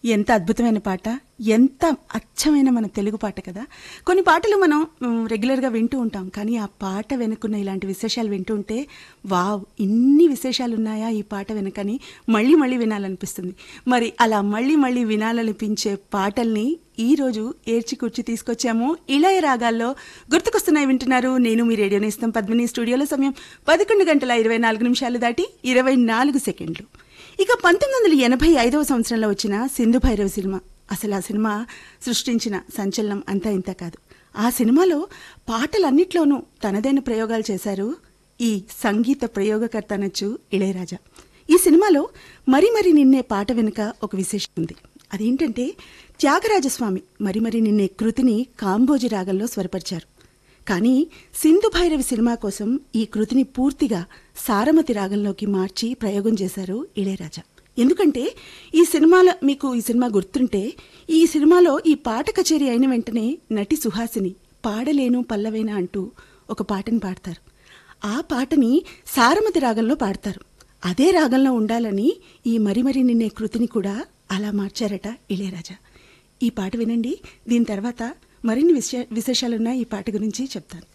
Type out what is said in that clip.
ఎంత అద్భుతమైన పాట ఎంత అచ్చమైన మన తెలుగు పాట కదా కొన్ని పాటలు మనం మ్, రెగ్యులర్గా వింటూ ఉంటాం కానీ ఆ పాట వెనుకున్న ఇలాంటి విశేషాలు వింటూ ఉంటే వావ్ ఇన్ని విశేషాలు ఉన్నాయా ఈ పాట వెనుకని మళ్ళీ మళ్ళీ వినాలనిపిస్తుంది మరి అలా మళ్ళీ మళ్ళీ వినాలనిపించే పాటల్ని ఈ రోజు ఏర్చి కూర్చి తీసుకొచ్చాము ఇళయ రాగాల్లో గుర్తుకొస్తున్నాయి వింటున్నారు నేను మీ రేడియో నేస్తం పద్మిని స్టూడియోలో సమయం పదకొండు గంటల ఇరవై నాలుగు నిమిషాలు దాటి ఇరవై నాలుగు సెకండ్లు ఇక పంతొమ్మిది వందల ఎనభై ఐదవ సంవత్సరంలో వచ్చిన సింధు భైరవ సినిమా అసలు ఆ సినిమా సృష్టించిన సంచలనం అంతా ఇంత కాదు ఆ సినిమాలో పాటలన్నిట్లోనూ తనదైన ప్రయోగాలు చేశారు ఈ సంగీత ప్రయోగకర్త అనొచ్చు ఇళయరాజా ఈ సినిమాలో మరి మరి నిన్నే పాట వెనుక ఒక విశేషం ఉంది అదేంటంటే త్యాగరాజస్వామి మరి మరి నిన్నే కృతిని కాంబోజి రాగంలో స్వరపరిచారు కానీ సింధు భైరవి సినిమా కోసం ఈ కృతిని పూర్తిగా సారమతి రాగంలోకి మార్చి ప్రయోగం చేశారు ఇళయరాజా ఎందుకంటే ఈ సినిమాలో మీకు ఈ సినిమా గుర్తుంటే ఈ సినిమాలో ఈ పాట కచేరీ అయిన వెంటనే నటి సుహాసిని పాడలేను పల్లవేనా అంటూ ఒక పాటని పాడతారు ఆ పాటని సారమతి రాగంలో పాడతారు అదే రాగంలో ఉండాలని ఈ మరి మరి నిన్నే కృతిని కూడా అలా మార్చారట ఇళయరాజా ఈ పాట వినండి దీని తర్వాత మరిన్ని విశే విశేషాలున్నాయి ఈ పాట గురించి చెప్తాను